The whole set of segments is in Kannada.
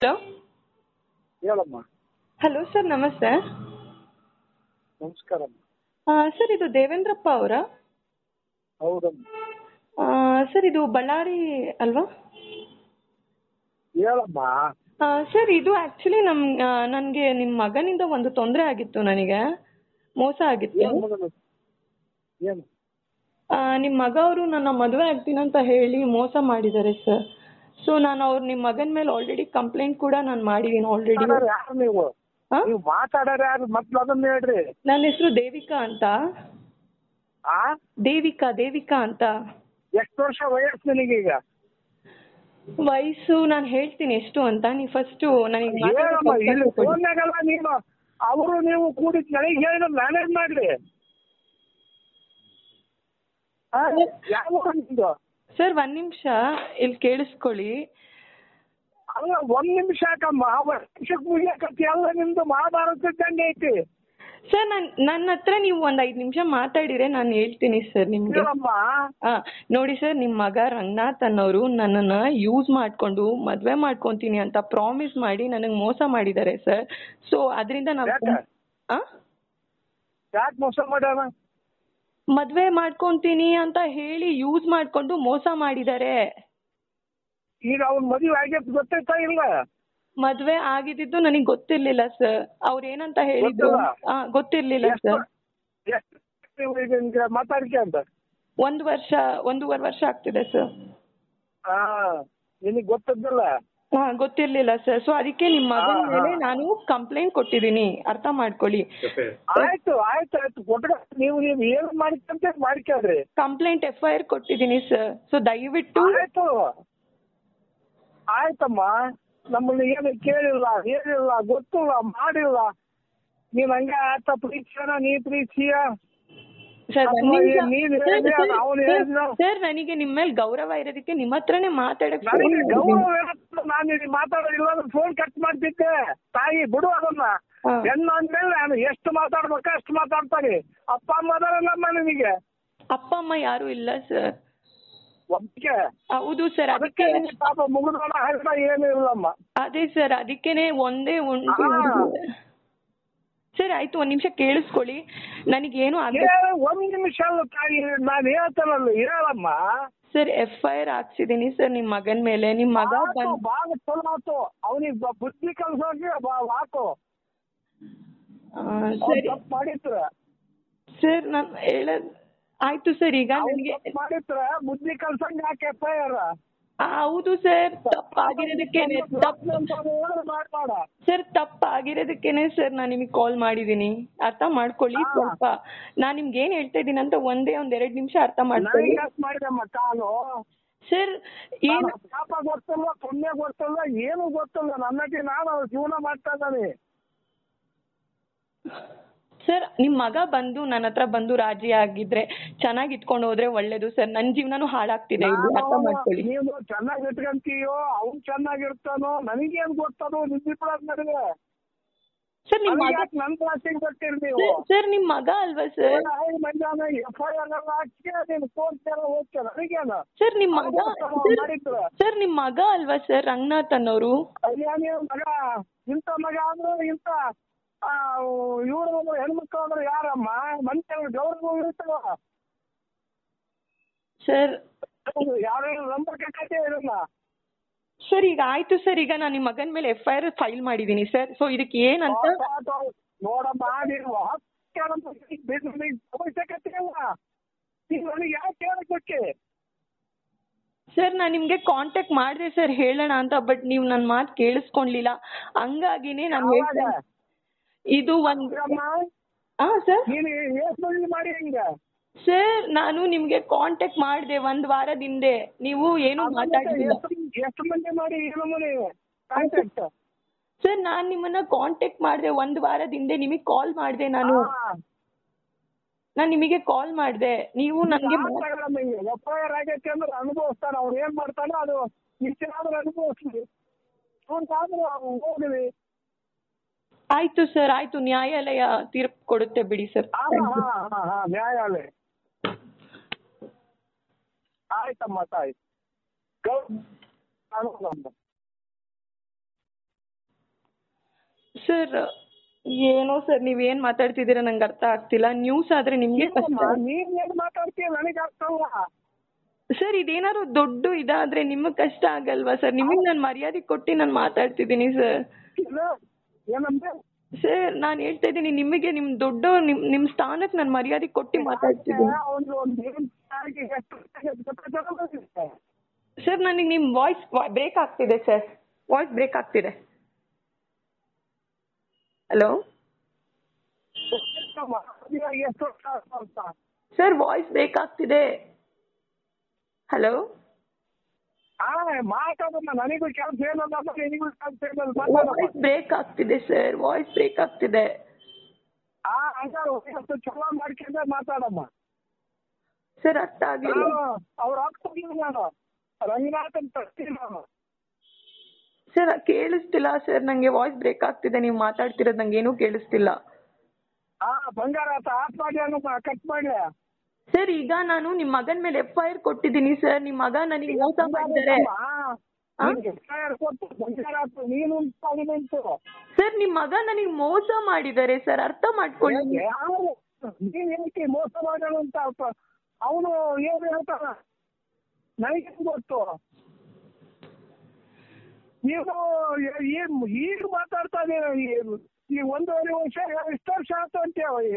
ಹಲೋ ಹೇಳಮ್ಮ ಹಲೋ ಸರ್ ನಮಸ್ತೆ ನಮಸ್ಕಾರಮ್ಮ ಸರ್ ಇದು ದೇವೇಂದ್ರಪ್ಪ ಅವರಾ ಹೌದಮ್ಮ ಸರ್ ಇದು ಬಳ್ಳಾರಿ ಅಲ್ವಾ ಹೇಳಮ್ಮ ಸರ್ ಇದು ಆ್ಯಕ್ಚುಲಿ ನಮ್ಮ ನನಗೆ ನಿಮ್ಮ ಮಗನಿಂದ ಒಂದು ತೊಂದರೆ ಆಗಿತ್ತು ನನಗೆ ಮೋಸ ಆಗಿತ್ತು ಏನು ಮಗನ ಏನು ನಿಮ್ಮ ಮಗ ಅವರು ನನ್ನ ಮದುವೆ ಆಗ್ತೀನಿ ಅಂತ ಹೇಳಿ ಮೋಸ ಮಾಡಿದ್ದಾರೆ ಸರ್ ಸೊ ನಾನು ಅವ್ರು ನಿಮ್ಮ ಮಗನ ಮೇಲೆ ಆಲ್ರೆಡಿ ಕಂಪ್ಲೇಂಟ್ ಕೂಡ ನಾನು ಮಾಡಿದ್ದೀನಿ ಆಲ್ರೆಡಿ ಮಾತಾಡೋರು ಯಾರು ನೀವು ಹಾಂ ನೀವು ಮಾತಾಡೋರು ಯಾರು ಮೊದ್ಲು ಅದನ್ನ ಹೇಳ್ರಿ ನನ್ನ ಹೆಸರು ದೇವಿಕಾ ಅಂತ ಆ ದೇವಿಕಾ ದೇವಿಕಾ ಅಂತ ಎಷ್ಟು ವರ್ಷ ವಯಸ್ಸು ನಿನಗೀಗ ವಯಸ್ಸು ನಾನು ಹೇಳ್ತೀನಿ ಎಷ್ಟು ಅಂತ ನೀವು ಫಸ್ಟು ನನಗೆ ಹೇಳಮ್ಮ ಇಲ್ಲಿ ಮಾತಾಡೋಕೆ ಫೋನ್ನಾಗಲ್ಲ ನೀನು ಅವರು ನೀವು ಕೂಡಿ ನನಗೆ ಹೇಳಿದ್ರೆ ಮ್ಯಾನೇಜ್ ಮಾಡ್ರಿ ಆ? ಯಾವ ಊರು ನಿಮ್ದು ಸರ್ ಒಂದು ನಿಮಿಷ ಇಲ್ಲಿ ಕೇಳಿಸ್ಕೊಳ್ಳಿ ಅಲ್ಲ ಒಂದ್ ನಿಮಿಷ ಯಾಕಮ್ಮ ಒಂದ್ ನಿಮಿಷಕ್ಕೆ ಮುಗಿಯಕತ್ತಿ ಎಲ್ಲ ನಿಮ್ದು ಮಹಾಭಾರತ ಇದ್ದಂಗೆ ಐತಿ ಸರ್ ನಾನು ನನ್ನ ಹತ್ರ ನೀವು ಒಂದು ಐದು ನಿಮಿಷ ಮಾತಾಡಿದ್ರೆ ನಾನು ಹೇಳ್ತೀನಿ ಸರ್ ನಿಮಗೆ ಹೇಳಮ್ಮ ಹಾಂ ನೋಡಿ ಸರ್ ನಿಮ್ಮ ಮಗ ರಂಗನಾಥ್ ಅನ್ನೋರು ನನ್ನನ್ನು ಯೂಸ್ ಮಾಡಿಕೊಂಡು ಮದುವೆ ಮಾಡ್ಕೊತೀನಿ ಅಂತ ಪ್ರಾಮಿಸ್ ಮಾಡಿ ನನಗೆ ಮೋಸ ಮಾಡಿದ್ದಾರೆ ಸರ್ ಸೊ ಅದರಿಂದ ನಾವು ಯಾಕೆ? ಹಾಂ ಯಾಕೆ ಮೋಸ ಮಾಡ್ಯಾನ ಮದುವೆ ಮಾಡ್ಕೊತೀನಿ ಅಂತ ಹೇಳಿ ಯೂಸ್ ಮಾಡಿಕೊಂಡು ಮೋಸ ಮಾಡಿದ್ದಾರೆ ಈಗ ಅವ್ನ ಮದುವೆ ಆಗೈತೆ ಗೊತ್ತೈತಾ ಇಲ್ಲ ಮದುವೆ ಆಗಿದ್ದು ನನಗೆ ಗೊತ್ತಿರ್ಲಿಲ್ಲ ಸರ್ ಅವ್ರು ಏನಂತ ಹೇಳಿದ್ರು ಗೊತ್ತಿಲ್ಲ? ಹಾಂ ಗೊತ್ತಿರ್ಲಿಲ್ಲ ಎಷ್ಟು ಸರ್ ಎಷ್ಟು ನೀವು ಈಗ ನಿಮ್ಗೆ ಮಾತಾಡ್ಕೆ ಅಂತ ಒಂದು ವರ್ಷ ಒಂದೂವರೆ ವರ್ಷ ಆಗ್ತಿದೆ ಸರ್ ಹಾ ನಿನಗೆ ಗೊತ್ತದ್ದಲ್ಲ ಹಾ ಗೊತ್ತಿರ್ಲಿಲ್ಲ ಸರ್ ಸೊ ಅದಕ್ಕೆ ನಿಮ್ಮ ಮಗನ ಹಾ, ಹಾ. ಮೇಲೆ ನಾನು ಕಂಪ್ಲೇಂಟ್ ಕೊಟ್ಟಿದ್ದೀನಿ ಅರ್ಥ ಮಾಡ್ಕೊಳ್ಳಿ ಆಯ್ತು ಆಯ್ತು ಆಯ್ತು ಕೊಟ್ಟ ನೀವು ನೀವು ಏನು ಮಾಡ್ಕೊಂತ ಮಾಡ್ಕೊಳ್ರಿ ಕಂಪ್ಲೇಂಟ್ ಎಫ್ ಐ ಆರ್ ಕೊಟ್ಟಿದ್ದೀನಿ ಸರ್ ಸೊ ದಯವಿಟ್ಟು ಆಯ್ತು ಆಯ್ತಮ್ಮ ನಮ್ಮನ್ನ ಏನು ಕೇಳಿಲ್ಲ ಹೇಳಿಲ್ಲ ಗೊತ್ತಿಲ್ಲ ಮಾಡಿಲ್ಲ ನೀನ್ ಹಂಗ ಆತ ಪ್ರೀತಿಯನ ನೀ ಪ್ರೀತಿಯ ಸರ್ ಅಥವಾ ಏನ್ ನೀನ್ ಹೇಳಿದ್ಯಾ, ಅವ್ನು ಹೇಳಿದ್ನೋ? ಸರ್ ನನಗೆ ನಿಮ್ಮ ಮೇಲೆ ಗೌರವ ಇರೋದಕ್ಕೆ ನಿಮ್ಮ ಹತ್ರನೇ ಮಾತಾಡಕ್ phone ನನಗೆ ಮಾಡಿದ್ದೀನಿ. ಗೌರವ ಇರುತ್ತೆ, ನಾನು ನಿನಗೆ ಮಾತಾಡೋದಿಲ್ಲ ಫೋನ್ ಕಟ್ ಮಾಡ್ತಿದ್ದೆ ತಾಯಿ ಬಿಡು ಅದನ್ನ ಹಾ. ಹೆಣ್ಣು ಅಂದ್ಮೇಲೆ ನಾನು ಎಷ್ಟು ಮಾತಾಡ್ಬೇಕು ಅಷ್ಟು ಮಾತಾಡ್ತಾನೆ ಅಪ್ಪ ಅಮ್ಮ ಅದಾರಲ್ಲಮ್ಮ ನಿನಗೆ ಅಪ್ಪ ಅಮ್ಮ ಯಾರು ಇಲ್ಲ ಸರ್ ಒಬ್ಬಕ್ಕೆ ಹೌದು ಸರ್ ಅದಕ್ಕೆ ಅದಕ್ಕೆ ನಿನಗೆ ಪಾಪ ಮುಗಿದೋಣ ಹಳ್ಳ ಏನು ಇಲ್ಲಮ್ಮ ಅದೇ ಸರ್ ಅದಕ್ಕೇನೆ ಒಂದೇ ಒಂದು ಹಾ. ಸರ್ ಆಯ್ತು ಒಂದ್ ನಿಮಿಷ ಕೇಳಿಸ್ಕೊಳ್ಳಿ ನನಗೇನು ಆಗ ಏ, ಒಂದ್ ನಿಮಿಷ ಅಲ್ಲ ತಾಯಿ ನಾನು ಹೇಳ್ತಾನಲ್ಲ ಹೇಳಮ್ಮ ಸರ್ ಎಫ್ ಐ ಆರ್ ಹಾಕ್ಸಿದ್ದೀನಿ ಸರ್ ನಿಮ್ಮ ಮಗನ ಮೇಲೆ ನಿಮ್ಮ ಮಗ ಆತು, ಬಂದು ಬಾಳ ಚಲೋ ಆತು ಅವನಿಗೆ ಬುದ್ಧಿ ಕಲ್ಸೋಗಿ ಹಾಕು ಅವ್ನ್ ಸರಿ ತಪ್ಪು ಮಾಡಿತ್ರ ಸರ್ ನಾನು ಹೇಳದ್ ಆಯ್ತು ಸರ್ ಈಗ ಅವ್ನ್ ನನಗೆ ತಪ್ಪು ಮಾಡಿತ್ರ ಬುದ್ಧಿ ಕಲ್ಸಂಗ್ ಯಾಕೆ ಎಫ್ ಐ ಆರ್ ಹೌದು ಸರ್ ತಪ್ಪಾಗಿರೋದಕ್ಕೇನೆ ತಪ್ಪು ಮಾಡ್ಬೇಡ ಸರ್ ತಪ್ಪಾಗಿರೋದಕ್ಕೇನೆ ಸರ್ ನಾನು ನಿಮಗೆ ಕಾಲ್ ಮಾಡಿದ್ದೀನಿ ಅರ್ಥ ಮಾಡ್ಕೊಳ್ಳಿ ಹಾ. ಸ್ವಲ್ಪ ನಾನು ನಿಮ್ಗೆ ಏನು ಹೇಳ್ತಾ ಇದ್ದೀನಿ ಅಂತ ಒಂದೇ ಒಂದ್ ಎರಡು ನಿಮಿಷ ಅರ್ಥ ಮಾಡ್ಕೊಳ್ಳಿ ನನಗೆ ಯಾಕೆ ಮಾಡಿದಮ್ಮ ಕಾಲು ಸರ್ ಏನು ನಾನು ಪಾಪ ಗೊತ್ತಿಲ್ಲ ಪುಣ್ಯ ಗೊತ್ತಿಲ್ಲ ಏನು ಗೊತ್ತಿಲ್ಲ ನನ್ನಕ್ಕೆ ನಾನು ಜೀವನ ಮಾಡ್ತಾ ಇದ್ದಾನೆ ಸರ್ ನಿಮ್ಮ ಮಗ ಬಂದು ನನ್ನ ಹತ್ರ ಬಂದು ರಾಜಿ ಆಗಿದ್ರೆ ಚೆನ್ನಾಗಿ ಇಟ್ಕೊಂಡು ಹೋದ್ರೆ ಒಳ್ಳೇದು ಸರ್ ನನ್ನ ಜೀವನನೂ ಹಾಳಾಗ್ತಿದೆ ಇಲ್ಲಿ ಅರ್ಥ ನಾನು- ಮಾಡ್ಕೊಳ್ಳಿ ನೀನು ಚೆನ್ನಾಗಿ ಇಟ್ಕಂತೀಯೋ ಅವ್ನು ಚೆನ್ನಾಗಿರ್ತಾನೋ ನನಗೇನ್ ಗೊತ್ತದು ನಿದ್ದಿಪಡ ನಡುವೆ ಸರ್ ನಿಮ್ಮ ನನಗೆ ಮಗ ಯಾಕೆ ನನ್ನ ಕ್ಲಾಸಿಗೆ ಬರ್ತೀರಿ ನೀವು ಸರ್- ಸರ್ ನಿಮ್ಮ ಮಗ ಅಲ್ವಾ ಸರ್ ಐದು ಮಂದಿ ಎಫ್ ಐ ಆರ್ ಎಲ್ಲ ಹಾಕಿ ನೀನು ಫೋನ್ ಕೇಳ ಹೋಗ್ತೇನೆ ನನಗೇನು ಸರ್ ನಿಮ್ಮ ಮಗ ಅವ್ನು ಸರ್- ಮಾಡಿದ್ರು. ಸರ್ ನಿಮ್ಮ ಮಗ ಅಲ್ವಾ ಸರ್ ರಂಗನಾಥ್ ಅನ್ನೋರು ಅಯ್ಯ ನೀವು ಮಗ ಇಂಥ ಮಗ ಅಂದ್ರೆ ಇಂಥ ಇವರು ಹೆಣ್ಮಕ್ಳು ಅಂದ್ರೆ ಯಾರಮ್ಮ ಮನುಷ್ಯ ಗೌರವ ಇರ್ತವ ಸರ್ ಯಾರು ನಂಬಕತ್ತೆ ಇರಲ್ಲ ಸರ್ ಈಗ ಆಯ್ತು ಸರ್ ಈಗ ನಾನು ನಿಮ್ಮ ಮಗನ ಮೇಲೆ ಎಫ್ ಐ ಆರ್ ಫೈಲ್ ಮಾಡಿದ್ದೀನಿ ಸರ್ ಸೊ ಇದಕ್ಕೆ ಏನಂತ ನೋಡಮ್ಮ ನೀವು ಅವಶ್ಯಕತೆ ಇಲ್ಲ ನೀವು ನನಗೆ ಯಾಕೆ ಹೇಳಕ್ಕೆ ಸರ್ ನಾನು ನಿಮಗೆ ಕಾಂಟ್ಯಾಕ್ಟ್ ಮಾಡಿದೆ ಸರ್ ಹೇಳೋಣ ಅಂತ ಬಟ್ ನೀವು ನನ್ನ ಮಾತು ಕೇಳಿಸ್ಕೊಳ್ಲಿಲ್ಲ ಹಂಗಾಗಿನೇ ನಾನು ಹೇಳ್ತಾ ಇದು ಒಂದು ಹಾಂ ಸರ್ ನೀನು ಎಷ್ಟು ಮಂದಿ ಮಾಡಿ ಹಿಂಗ ಸರ್ ನಾನು ನಿಮಗೆ ಕಾಂಟ್ಯಾಕ್ಟ್ ಮಾಡಿದೆ ಒಂದು ವಾರದ ಹಿಂದೆ ನೀವು ಏನು ಮಾತಾಡಿಲ್ಲ ಎಷ್ಟು ಎಷ್ಟು ಮಂದಿ ಮಾಡಿ ಏನು ನೀವು ಕಾಂಟ್ಯಾಕ್ಟ್ ಸರ್ ನಾನು ನಿಮ್ಮನ್ನ ಕಾಂಟ್ಯಾಕ್ಟ್ ಮಾಡಿದೆ ಒಂದು ವಾರದ ಹಿಂದೆ ನಿಮಗೆ ಕಾಲ್ ಮಾಡಿದೆ ನಾನು ನಾನು ನಿಮಗೆ ಕಾಲ್ ಮಾಡಿದೆ ನೀವು ನನಗೆ ಎಫ್ ಐ ಆರ್ ಆಗೈತೆ ಅಂದ್ರೆ ಅನುಭವಿಸ್ತಾನೆ ಅವ್ನು ಏನ್ ಮಾಡ್ತಾನೋ ಅದು ಇಷ್ಟಾದ್ರೆ ಅನುಭವಿಸ್ಲಿ ಅವ್ನಿಗಾದ್ರೆ ಹೋಗ್ಲಿ ಆಯ್ತು ಸರ್ ಆಯ್ತು ನ್ಯಾಯಾಲಯ ತೀರ್ಪು ಕೊಡುತ್ತೆ ಬಿಡಿ ಸರ್ ಹಾ ಹಾ ಹಾ ಹಾ ನ್ಯಾಯಾಲಯ ಆಯ್ತಮ್ಮ ತಾಯಿ ಗೌ- ನಾನು ನಮ್ಮ ಸರ್ ಏನೋ ಸರ್ ನೀವೇನ್ ಮಾತಾಡ್ತಿದ್ದೀರಾ ನಂಗೆ ಅರ್ಥ ಆಗ್ತಿಲ್ಲ ನ್ಯೂಸ್ ಆದ್ರೆ ನಿಮ್ಗೆ ಕಷ್ಟ ಏನಮ್ಮ ನೀನ್ ಏನ್ ಮಾತಾಡ್ತೀಯ ನನಗೆ ಅರ್ಥ ಅಲ್ಲ ಸರ್ ಇದೇನಾದ್ರು ದೊಡ್ಡ ಇದಾದ್ರೆ ನಿಮಗೆ ಕಷ್ಟ ಆಗಲ್ವಾ ಸರ್ ನಿಮಗೆ ನಾನು ಮರ್ಯಾದೆ ಕೊಟ್ಟು ನಾನು ಮಾತಾಡ್ತಿದ್ದೀನಿ ಸರ್ ಏನು? ಏನಂದ್ರೆ ಸರ್ ನಾನು ಹೇಳ್ತಾ ಇದ್ದೀನಿ ನಿಮಗೆ ನಿಮ್ ದೊಡ್ಡ ನಿಮ್ ನಿಮ್ ಸ್ಥಾನಕ್ಕೆ ನಾನು ಮರ್ಯಾದೆ ಕೊಟ್ಟು ಮಾತಾಡ್ತಿದ್ದೀನಿ ಅವ್ನು ಒಂದು ಏನ್ ಆಗಿ ಎಷ್ಟು ಗೊತ್ತಾಗ್ತದೆ? ಸರ್ ನನಗೆ ನಿಮ್ ವಾಯ್ಸ್ ಬ್ರೇಕ್ ಆಗ್ತಿದೆ ಸರ್ ವಾಯ್ಸ್ ಬ್ರೇಕ್ ಆಗ್ತಿದೆ ಹಲೋ ಎಷ್ಟಮ್ಮ? ಇವಾಗ ಎಷ್ಟು ವರ್ಷ ಆಯ್ತು ಅಂತ ಸರ್ ವಾಯ್ಸ್ ಬ್ರೇಕ್ ಆಗ್ತಿದೆ ಹಲೋ ಆ ಮಾತಾಡಮ್ಮ ನನಗೂ ಕೆಲಸ ಏನಲ್ಲ ನಿನಗೂ ಕೆಲಸ ಏನಲ್ಲ ಮಾತಾಡಮ್ಮ ವಾಯ್ಸ್ ಬ್ರೇಕ್ ಆಗ್ತಿದೆ ಸರ್ ವಾಯ್ಸ್ ಬ್ರೇಕ್ ಆಗ್ತಿದೆ ಆ ಹಂಗಾರು ಎಷ್ಟು ಚಲೋ ಮಾಡ್ಕೊಂಡೆ ಮಾತಾಡಮ್ಮ ಸರ್ ಅರ್ಥ ಆಗ್ಲಿಲ್ಲ ನಾನು ಅವ್ರ ಹಾಕ್ತಿಲ್ಲ ನಾನು ರಂಗನಾಥನ್ ತರ್ತೀನಿ ನಾನು ಸರ್ ಕೇಳಿಸ್ತಿಲ್ಲ ಸರ್ ನಂಗೆ ವಾಯ್ಸ್ ಬ್ರೇಕ್ ಆಗ್ತಿದೆ ನೀವು ಮಾತಾಡ್ತಿರೋದು ನಂಗೆ ಏನೂ ಕೇಳಿಸ್ತಿಲ್ಲ ಆ ಬಂಗಾರ ಆತ ಆಫ್ ಮಾಡಿ ಅನ್ನಮ್ಮ ಕಟ್ ಮಾಡಿ ಸರ್ ಈಗ ನಾನು ನಿಮ್ ಮಗನ್ ಮೇಲೆ ಎಫ್ ಐ ಆರ್ ಕೊಟ್ಟಿದ್ದೀನಿ ಸರ್ ನಿಮ್ ಮಗ ನನಗೆ ಮೋಸ ಮಾಡಿದ್ದಾರೆ ಆ? ಕೊಟ್ಟು ಬಂಗಾರ ಆತು ನೀನು ಉಂಟು ನಿಂತು ಸರ್ ನಿಮ್ ಮಗ ನನಗೆ ಮೋಸ ಮಾಡಿದ್ದಾರೆ ಸರ್ ಅರ್ಥ ಮಾಡ್ಕೊಳ್ಳಿ ಯಾರು ನೀನ್ ಏನಕ್ಕೆ ಮೋಸ ಮಾಡೋಣ ಅಂತ ಅವನು ಏನು ಹೇಳ್ತಾನ ನನಗೆ ಗೊತ್ತು ನೀವು ಏನ್ ಈಗ ಮಾತಾಡ್ತಾ ಇದೀರ ಈ- ಈ ಒಂದೂವರೆ ವರ್ಷ ಎಷ್ಟು ವರ್ಷ ಆಯ್ತು ಅಂತೇವ ಈಗ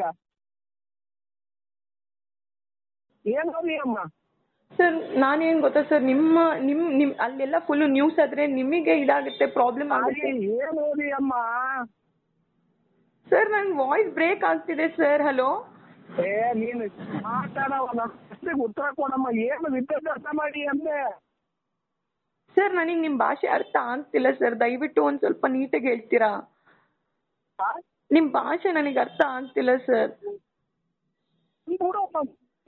ಏನದಿ ಅಮ್ಮ ಸರ್ ನಾನೇನ್ ಗೊತ್ತಾ ಸರ್ ನಿಮ್ಮ ನಿಮ್ ನಿಮ್ ಅಲ್ಲೆಲ್ಲ ಫುಲ್ ನ್ಯೂಸ್ ಆದ್ರೆ ನಿಮಗೆ ಇದಾಗುತ್ತೆ ಪ್ರಾಬ್ಲಮ್ ಆಗುತ್ತೆ ಹಾಗೆ ಏನ್ ಓದಿ ಅಮ್ಮ ಸರ್ ನನ್ ವಾಯ್ಸ್ ಬ್ರೇಕ್ ಆಗ್ತಿದೆ ಸರ್ ಹಲೋ ಏ ನೀನು ಮಾತಾಡವ ನನ್ನ ಪ್ರಶ್ನೆಗೆ ಉತ್ತರ ಕೊಡಮ್ಮ ಏನು ವಿದ್ಯಾಭ್ಯಾಸ ಮಾಡಿ ಅಂದೆ ಸರ್ ನನಗೆ ನಿಮ್ ಭಾಷೆ ಅರ್ಥ ಆಗ್ತಿಲ್ಲ ಸರ್ ದಯವಿಟ್ಟು ಒಂದ್ ಸ್ವಲ್ಪ ನೀಟಾಗಿ ಹೇಳ್ತೀರಾ ಆ? ನಿಮ್ ಭಾಷೆ ನನಗೆ ಅರ್ಥ ಆಗ್ತಿಲ್ಲ ಸರ್ ಬಿಡಪ್ಪ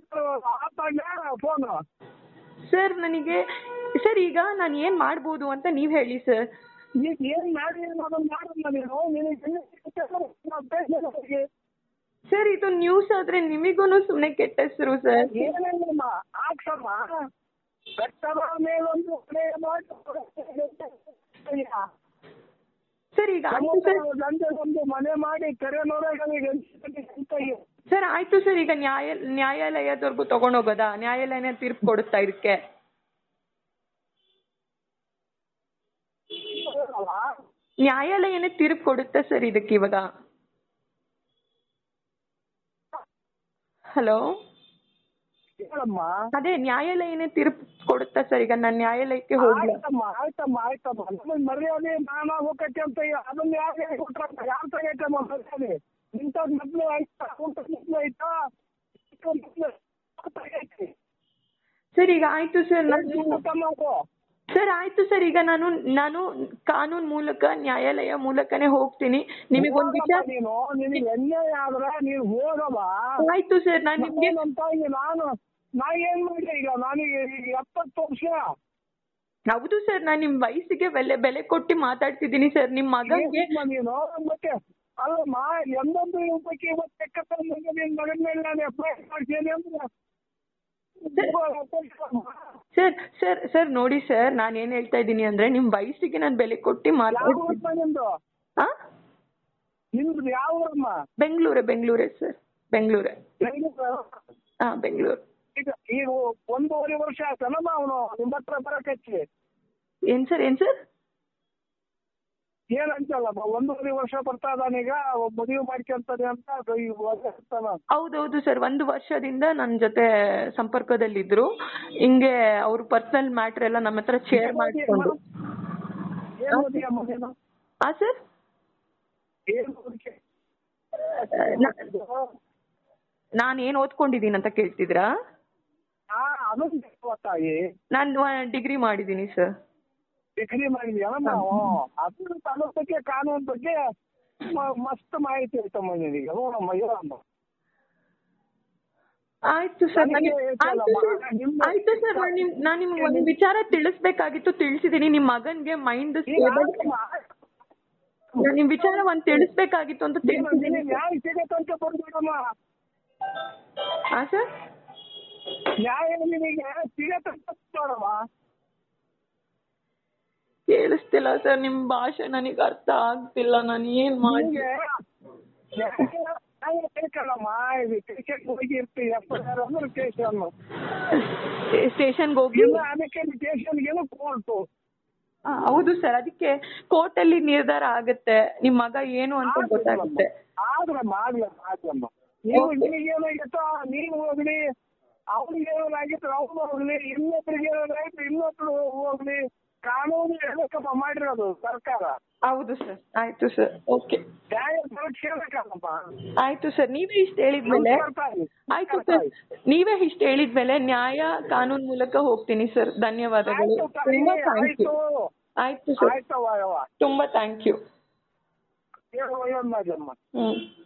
ಫೋನು ಸರ್ ನನಗೆ ಸರ್ ಈಗ ನಾನು ಏನ್ ಮಾಡ್ಬೋದು ಅಂತ ನೀವ್ ಹೇಳಿ ಸರ್ ಈಗ ಏನ್ ಮಾಡಿ ಅದನ್ನ ಮಾಡಲ್ಲ ನೀನು ನಿನಗೆ ಸರ್ ಇದು ನ್ಯೂಸ್ ಆದ್ರೆ ನಿಮಿಗೂ ಸುಮ್ನೆ ಕೆಟ್ಟ ಹೆಸರು ಸರ್ ಏನೇನಮ್ಮ ಹಾಕ್ಸಮ್ಮ ಬೆಟ್ಟದ ಮೇಲೊಂದು ಮನೆ ಮಾಡಿ ಸರ್ ಈಗ ಆಯ್ತು ಸರ್ ಒಂದು ಮನೆ ಮಾಡಿ ಕೆರೆನೂರಗಳಿಗೆ ಅಂತ ಸರ್ ಆಯ್ತು ಸರ್ ಈಗ ನ್ಯಾಯ ನ್ಯಾಯಾಲಯದವರೆಗೂ ತಗೊಂಡೋಗೋದಾ ನ್ಯಾಯಾಲಯನೇ ತೀರ್ಪು ಕೊಡುತ್ತಾ ಇದಕ್ಕೆ ನ್ಯಾಯಾಲಯನೇ ತೀರ್ಪು ಕೊಡುತ್ತಾ ಸರ್ ಇದಕ್ಕೆ ಇವಾಗ ಹಲೋ ಹೇಳಮ್ಮ ಅದೇ ನ್ಯಾಯಾಲಯನೇ ತೀರ್ಪು ಕೊಡುತ್ತಾ ಸರ್ ಈಗ ನಾನು ನ್ಯಾಯಾಲಯಕ್ಕೆ ಹೋಗ್ಲಾ ಆಯ್ತಮ್ಮ ಆಯ್ತಮ್ಮ ಆಯ್ತಮ್ಮ ನಮಗೆ ಮರ್ಯಾದೆ ಮಾನ ಹೋಗಕ್ಕೆ ಅಂತ ಅದನ್ನ ಯಾರು ಕೊಟ್ರಪ್ಪ ಯಾರು ತಗೈತಮ್ಮ ಮರ್ಯಾದೆ ಇಂಥದ್ ಮೊದ್ಲು ಆಯ್ತಾ ಊಟದ ಮೊದ್ಲು ಆಯ್ತಾ ಇಂಥದ್ ಮೊದ್ಲು ತಗೈತಿ. ಸರ್ ಈಗ ಆಯ್ತು ಸರ್ ನಾನು ಊಟಮ್ಮ ಅದು. ಸರ್ ಆಯ್ತು ಸರ್ ಈಗ ನಾನು ನಾನು ಕಾನೂನು ಮೂಲಕ ನ್ಯಾಯಾಲಯ ಮೂಲಕನೇ ಹೋಗ್ತೀನಿ ನಿಮಗೊಂದು ವಿಚಾರ ಹೋಗಮ್ಮ ನೀನು ನಿನಗೆ ಅನ್ಯಾಯ ಆದ್ರೆ ನೀನು ಹೋಗಮ್ಮ ಆಯ್ತು ಸರ್ ನಾನು ನಿಮ್ಗೆ ಅಂತ ಈಗ ನಾನು ನಾ ಏನ್ ಮಾಡಿ ಈಗ ನನಗೆ ಈಗ ಎಪ್ಪತ್ತು ವರ್ಷ ಹೌದು ಸರ್ ನಾನು ನಿಮ್ ವಯಸ್ಸಿಗೆ ಬೆಲೆ ಬೆಲೆ ಕೊಟ್ಟು ಮಾತಾಡ್ತಿದ್ದೀನಿ ಸರ್ ನಿಮ್ ಮಗನ್ಗೆ ಏನಮ್ಮ ನೀನು ಮತ್ತೆ ಅಲ್ಲಮ್ಮ ಎಂದೊಂದು ಬಗ್ಗೆ ಇವತ್ತು ಎಕ್ಕತ್ತ ನಿನ್ ಮಗನ ಮೇಲೆ ನಾನು ಅಪ್ಲೈ ಮಾಡ್ತೀನಿ ಅಂದ್ರೆ ಸರ್ ಸರ್ ಸರ್ ನೋಡಿ ಸರ್ ನಾನು ಏನ್ ಹೇಳ್ತಾ ಇದ್ದೀನಿ ಅಂದ್ರೆ ನಿಮ್ ವಯಸ್ಸಿಗೆ ನಾನು ಬೆಲೆ ಕೊಟ್ಟು ಯಾವ ಮಾತಾಡ್ತೀನಿ ಊರಮ್ಮ ನಿಂದು ಹಾ ನಿಮ್ದು ಯಾವ ಊರಮ್ಮ ಬೆಂಗಳೂರೇ ಬೆಂಗಳೂರೇ ಸರ್ ಬೆಂಗಳೂರೇ ಬೆಂಗಳೂರು ಹಾ ಬೆಂಗಳೂರು ಈಗ ಈಗ ಒಂದೂವರೆ ವರ್ಷ ಆಯ್ತನಮ್ಮ ಅವನು ನಿಮ್ಮ ಹತ್ರ ಬರಕಚ್ಚಿ ಏನ್ ಸರ್ ಏನ್ ಸರ್ ಏನಂತಲ್ಲಮ್ಮ ಒಂದೂವರೆ ವರ್ಷ ಬರ್ತಾ ಇದಾನೀಗ ಮದುವೆ ಮಾಡ್ಕೊಂತಾನೆ ಅಂತ ಅದು ಈಗ ಒದ್ದಾಡ್ತಾನ. ಹೌದೌದು ಸರ್ ಒಂದು ವರ್ಷದಿಂದ ನನ್ನ ಜೊತೆ ಸಂಪರ್ಕದಲ್ಲಿದ್ರು ಹಿಂಗೆ ಅವ್ರ ಪರ್ಸನಲ್ ಮ್ಯಾಟ್ರ್ ಎಲ್ಲ ನಮ್ಮ ಹತ್ರ ಶೇರ್ ಮಾಡ್ಕೊಂಡು ಏನ್ ಓದಿಯಮ್ಮ ನೀನು ಹಾ ಸರ್ ಏನ್ ಓದಿಕೆ ನಾನು ಏನ್ ಓದ್ಕೊಂಡಿದ್ದೀನಿ ಅಂತ ಕೇಳ್ತಿದ್ರಾ ಹಾ ಅದನ್ನ ಗೊತ್ತಾಗಿ ನಾನು ಡಿಗ್ರಿ ಮಾಡಿದ್ದೀನಿ ಸರ್ ಡಿಗ್ರಿ ಮಾಡಿದ್ಯಲ್ಲ ನಾವು ಅದ್ರ ಅದ್ರ ಬಗ್ಗೆ ಕಾನೂನು ಬಗ್ಗೆ ಮ- ಮಸ್ತ್ ಮಾಹಿತಿ ಐತಮ್ಮ ನಿನಗೆ ನೋಡಮ್ಮ ಹೇಳಮ್ಮ ಆಯ್ತು ಸರ್ ನನಗೆ ನನಗೆ ಹೇಳ್ತಲ್ಲ, ಆಯ್ತು ಸರ್ ಮಗ, ನಿಮ್ಮ- ಆಯ್ತು ಸರ್ ನಾನು ನಿಮ್ ನಾನು ನಿಮ್ಗೆ ಒಂದು ವಿಚಾರ ತಿಳಿಸ್ಬೇಕಾಗಿತ್ತು ತಿಳಿಸಿದೀನಿ ನಿಮ್ಮ ಮಗನ್ಗೆ ಮೈಂಡ್ ಈಗ ಸ್ಟೇಬಲ್ ಆಯ್ತಮ್ಮ, ನಾನು ನಿಮ್ ವಿಚಾರ ಒಂದು ತಿಳಿಸ್ಬೇಕಾಗಿತ್ತು ಅಂತ ನೀನು ತಿಳಿಸಿದ್ದೀನಿ ನಿನಗೆ ನ್ಯಾಯ ಸಿಗತ್ತಂತ ಬರ್ಬೇಡಮ್ಮ ಹಾ ಸರ್ ನ್ಯಾಯ ನಿನಗೆ ಸಿಗತ್ತಂತ ನೋಡಮ್ಮ ಕೇಳಿಸ್ತಿಲ್ಲ ಸರ್ ನಿಮ್ ಭಾಷೆ ನನಗೆ ಅರ್ಥ ಆಗ್ತಿಲ್ಲ ನಾನು ಏನ್ ಮಾಡಿ ನಿಮ್ಗೆ ನ್ಯಾಯ ಬೇಕಲ್ಲಮ್ಮ ಇದು ಸ್ಟೇಷನ್ಗೆ ಹೋಗಿರ್ತೀವಿ ಎಫ್ ಐ ಆರ್ ಅಂದ್ರೆ ಸ್ಟೇಷನ್ ಸ್ಟೇಷನ್ಗೆ ಹೋಗಿ ಇಲ್ಲ ಅದಕ್ಕೆ ಸ್ಟೇಷನ್ಗೇನು ಕೋರ್ಟು ಆ, ಹೌದು ಸರ್ ಅದಕ್ಕೆ ಕೋರ್ಟ್ ಅಲ್ಲಿ ನಿರ್ಧಾರ ಆಗುತ್ತೆ ನಿಮ್ ಮಗ ಏನು ಅಂತ ಗೊತ್ತಾಗುತ್ತೆ ಆದ್ರಮ್ಮ ಆಗ್ಲಮ್ಮ ಆಗ್ಲಮ್ಮ ನೀವು Okay. ನಿಮಗೇನಾಗಿತ್ತೋ ನೀವು ಹೋಗ್ಲಿ ಅವ್ರಿಗೆ ಏನಾಗಿತ್ತು ಅವ್ನು ಹೋಗ್ಲಿ ಇನ್ನೊಬ್ರಿಗೆ ಏನಾಗಿತ್ತು ಇನ್ನೊಬ್ರು ಹೋಗ್ಲಿ ಕಾನೂನು ಹೇಳಬೇಕಪ್ಪ ಮಾಡಿರೋದು ಸರ್ಕಾರ ಹೌದು ಸರ್ ಆಯ್ತು ಸರ್ ಓಕೆ ನ್ಯಾಯ ಪರೀಕ್ಷೆಬೇಕಲ್ಲಪ್ಪ ಆಯ್ತು ಸರ್ ನೀವೇ ಇಷ್ಟ ಹೇಳಿದ್ಮೇಲೆ ಆಯ್ತು ಸರ್ ನೀವೇ ಇಷ್ಟ ಹೇಳಿದ್ಮೇಲೆ ನ್ಯಾಯ ಕಾನೂನು ಮೂಲಕ ಹೋಗ್ತೀನಿ ಸರ್ ಧನ್ಯವಾದಗಳು ಆಯ್ತು ತಾಯಿ, ತುಂಬಾ ಥ್ಯಾಂಕ್ ಯು ಆಯ್ತು ಆಯ್ತು ಸರ್ ಆಯ್ತವ್ವ ಯವ್ವ ತುಂಬಾ ಥ್ಯಾಂಕ್ ಯು ಹೇಳುವ ಏನ್ ಮಾಡಮ್ಮ ಹ್ಮ್